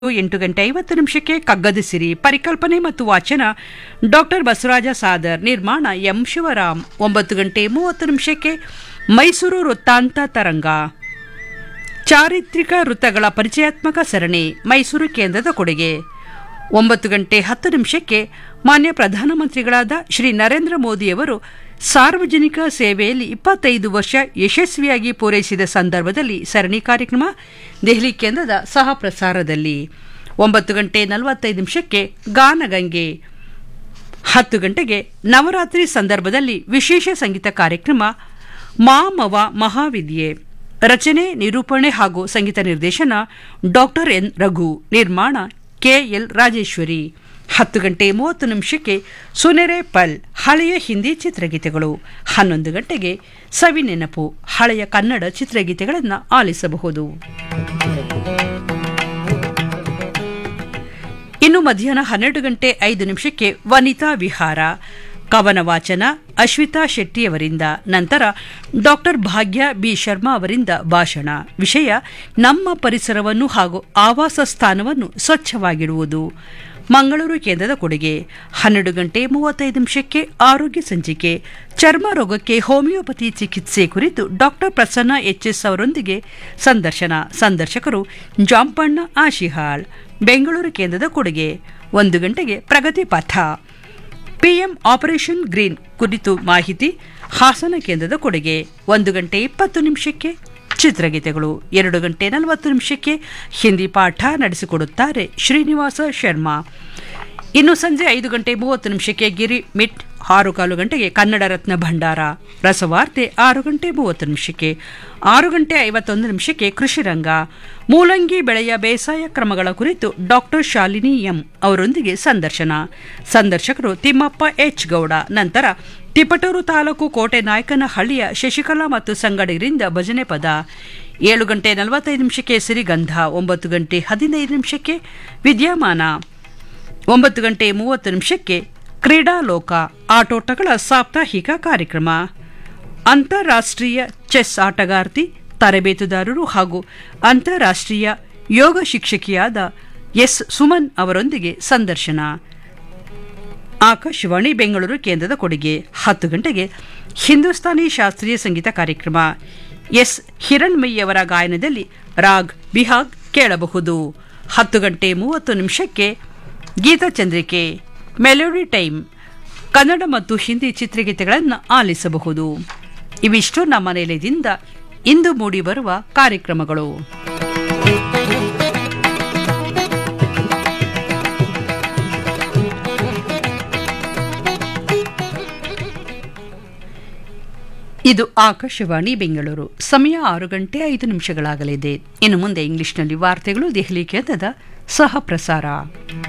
ಎಂಟು ಗಂಟೆ ಐವತ್ತು ನಿಮಿಷಕ್ಕೆ ಕಗ್ಗದ ಸಿರಿ ಪರಿಕಲ್ಪನೆ ಮತ್ತು ವಾಚನ ಡಾಕ್ಟರ್ ಬಸವರಾಜ ಸಾದರ್ ನಿರ್ಮಾಣ ಎಂ ಶಿವರಾಮ್ ಒಂಬತ್ತು ಗಂಟೆ ಮೂವತ್ತು ನಿಮಿಷಕ್ಕೆ ಮೈಸೂರು ವೃತ್ತಾಂತ ತರಂಗ ಚಾರಿತ್ರಿಕ ವೃತ್ತಗಳ ಪರಿಚಯಾತ್ಮಕ ಸರಣಿ ಮೈಸೂರು ಕೇಂದ್ರದ ಕೊಡುಗೆ ಒಂಬತ್ತು ಗಂಟೆ ಹತ್ತು ನಿಮಿಷಕ್ಕೆ ಮಾನ್ಯ ಪ್ರಧಾನಮಂತ್ರಿಗಳಾದ ಶ್ರೀ ನರೇಂದ್ರ ಮೋದಿಯವರು ಸಾರ್ವಜನಿಕ ಸೇವೆಯಲ್ಲಿ ಇಪ್ಪತ್ತೈದು ವರ್ಷ ಯಶಸ್ವಿಯಾಗಿ ಪೂರೈಸಿದ ಸಂದರ್ಭದಲ್ಲಿ ಸರಣಿ ಕಾರ್ಯಕ್ರಮ ದೆಹಲಿ ಕೇಂದ್ರದ ಸಹ ಪ್ರಸಾರದಲ್ಲಿ ಒಂಬತ್ತು ಗಂಟೆ ನಲವತ್ತೈದು ನಿಮಿಷಕ್ಕೆ ಗಾನಗಂಗೆ ಹತ್ತು ಗಂಟೆಗೆ ನವರಾತ್ರಿ ಸಂದರ್ಭದಲ್ಲಿ ವಿಶೇಷ ಸಂಗೀತ ಕಾರ್ಯಕ್ರಮ ಮಾಮವ ಮಹಾವಿದ್ಯೆ ರಚನೆ ನಿರೂಪಣೆ ಹಾಗೂ ಸಂಗೀತ ನಿರ್ದೇಶನ ಡಾಕ್ಟರ್ ಎನ್ ರಘು ನಿರ್ಮಾಣ ಕೆಎಲ್ ರಾಜೇಶ್ವರಿ ಹತ್ತು ಗಂಟೆ ಮೂವತ್ತು ನಿಮಿಷಕ್ಕೆ ಸುನೆರೆ ಪಲ್ ಹಳೆಯ ಹಿಂದಿ ಚಿತ್ರಗೀತೆಗಳು ಹನ್ನೊಂದು ಗಂಟೆಗೆ ಸವಿ ನೆನಪು ಹಳೆಯ ಕನ್ನಡ ಚಿತ್ರಗೀತೆಗಳನ್ನು ಆಲಿಸಬಹುದು ಇನ್ನು ಮಧ್ಯಾಹ್ನ ಹನ್ನೆರಡು ಗಂಟೆ ಐದು ನಿಮಿಷಕ್ಕೆ ವನಿತಾ ವಿಹಾರ ಕವನ ವಾಚನ ಅಶ್ವಿತಾ ಶೆಟ್ಟಿಯವರಿಂದ ನಂತರ ಡಾಕ್ಟರ್ ಭಾಗ್ಯ ಬಿ ಶರ್ಮಾ ಅವರಿಂದ ಭಾಷಣ ವಿಷಯ ನಮ್ಮ ಪರಿಸರವನ್ನು ಹಾಗೂ ಆವಾಸ ಸ್ಥಾನವನ್ನು ಸ್ವಚ್ಛವಾಗಿಡುವುದು ಮಂಗಳೂರು ಕೇಂದ್ರದ ಕೊಡುಗೆ ಹನ್ನೆರಡು ಗಂಟೆ ಮೂವತ್ತೈದು ನಿಮಿಷಕ್ಕೆ ಆರೋಗ್ಯ ಸಂಚಿಕೆ ಚರ್ಮ ರೋಗಕ್ಕೆ ಹೋಮಿಯೋಪತಿ ಚಿಕಿತ್ಸೆ ಕುರಿತು ಡಾಕ್ಟರ್ ಪ್ರಸನ್ನ ಎಚ್ಎಸ್ ಅವರೊಂದಿಗೆ ಸಂದರ್ಶನ ಸಂದರ್ಶಕರು ಜಾಂಪಣ್ಣ ಆಶಿಹಾಳ್ ಬೆಂಗಳೂರು ಕೇಂದ್ರದ ಕೊಡುಗೆ ಒಂದು ಗಂಟೆಗೆ ಪ್ರಗತಿ ಪಥ ಪಿಎಂ ಆಪರೇಷನ್ ಗ್ರೀನ್ ಕುರಿತು ಮಾಹಿತಿ ಹಾಸನ ಕೇಂದ್ರದ ಕೊಡುಗೆ ಒಂದು ಗಂಟೆ ಇಪ್ಪತ್ತು ನಿಮಿಷಕ್ಕೆ ಚಿತ್ರಗೀತೆಗಳು ಎರಡು ಗಂಟೆ ನಲವತ್ತು ನಿಮಿಷಕ್ಕೆ ಹಿಂದಿ ಪಾಠ ನಡೆಸಿಕೊಡುತ್ತಾರೆ ಶ್ರೀನಿವಾಸ ಶರ್ಮಾ ಇನ್ನು ಸಂಜೆ ಐದು ಗಂಟೆ ಮೂವತ್ತು ನಿಮಿಷಕ್ಕೆ ಗಿರಿ ಮಿಟ್ ಆರು ಕಾಲು ಗಂಟೆಗೆ ಕನ್ನಡ ರತ್ನ ಭಂಡಾರ ರಸವಾರ್ತೆ ಆರು ಗಂಟೆ ಮೂವತ್ತು ನಿಮಿಷಕ್ಕೆ ಆರು ಗಂಟೆ ಐವತ್ತೊಂದು ನಿಮಿಷಕ್ಕೆ ಕೃಷಿ ರಂಗ ಮೂಲಂಗಿ ಬೆಳೆಯ ಬೇಸಾಯ ಕ್ರಮಗಳ ಕುರಿತು ಡಾಕ್ಟರ್ ಶಾಲಿನಿ ಎಂ ಅವರೊಂದಿಗೆ ಸಂದರ್ಶನ ಸಂದರ್ಶಕರು ತಿಮ್ಮಪ್ಪ ಎಚ್ ಗೌಡ ನಂತರ ತಿಪಟೂರು ತಾಲೂಕು ಕೋಟೆ ನಾಯಕನಹಳ್ಳಿಯ ಶಶಿಕಲಾ ಮತ್ತು ಸಂಗಡಿಗರಿಂದ ಭಜನೆ ಪದ ಏಳು ಗಂಟೆ ನಲವತ್ತೈದು ನಿಮಿಷಕ್ಕೆ ಸಿರಿಗಂಧ ಒಂಬತ್ತು ಗಂಟೆ ಹದಿನೈದು ನಿಮಿಷಕ್ಕೆ ವಿದ್ಯಮಾನ ಒಂಬತ್ತು ಗಂಟೆ ಮೂವತ್ತು ನಿಮಿಷಕ್ಕೆ ಕ್ರೀಡಾಲೋಕ ಆಟೋಟಗಳ ಸಾಪ್ತಾಹಿಕ ಕಾರ್ಯಕ್ರಮ ಅಂತಾರಾಷ್ಟ್ರೀಯ ಚೆಸ್ ಆಟಗಾರ್ತಿ ತರಬೇತುದಾರರು ಹಾಗೂ ಅಂತಾರಾಷ್ಟ್ರೀಯ ಯೋಗ ಶಿಕ್ಷಕಿಯಾದ ಎಸ್ ಸುಮನ್ ಅವರೊಂದಿಗೆ ಸಂದರ್ಶನ ಆಕಾಶವಾಣಿ ಬೆಂಗಳೂರು ಕೇಂದ್ರದ ಕೊಡುಗೆ ಹತ್ತು ಗಂಟೆಗೆ ಹಿಂದೂಸ್ತಾನಿ ಶಾಸ್ತ್ರೀಯ ಸಂಗೀತ ಕಾರ್ಯಕ್ರಮ ಎಸ್ ಹಿರಣ್ಮಯ್ಯವರ ಗಾಯನದಲ್ಲಿ ರಾಗ್ ಬಿಹಾಗ್ ಕೇಳಬಹುದು ಹತ್ತು ಗಂಟೆ ಮೂವತ್ತು ನಿಮಿಷಕ್ಕೆ ಗೀತಚಂದ್ರಿಕೆ ಮೆಲೋಡಿ ಟೈಮ್ ಕನ್ನಡ ಮತ್ತು ಹಿಂದಿ ಚಿತ್ರಗೀತೆಗಳನ್ನು ಆಲಿಸಬಹುದು ಇವಿಷ್ಟು ನಮ್ಮ ನಿಲಯದಿಂದ ಇಂದು ಮೂಡಿಬರುವ ಕಾರ್ಯಕ್ರಮಗಳು ಇದು ಆಕಾಶವಾಣಿ ಬೆಂಗಳೂರು ಸಮಯ ಆರು ಗಂಟೆ ಐದು ನಿಮಿಷಗಳಾಗಲಿದೆ ಇನ್ನು ಮುಂದೆ ಇಂಗ್ಲಿಷ್ನಲ್ಲಿ ವಾರ್ತೆಗಳು ದೆಹಲಿ ಕೇಂದ್ರದ ಸಹ ಪ್ರಸಾರ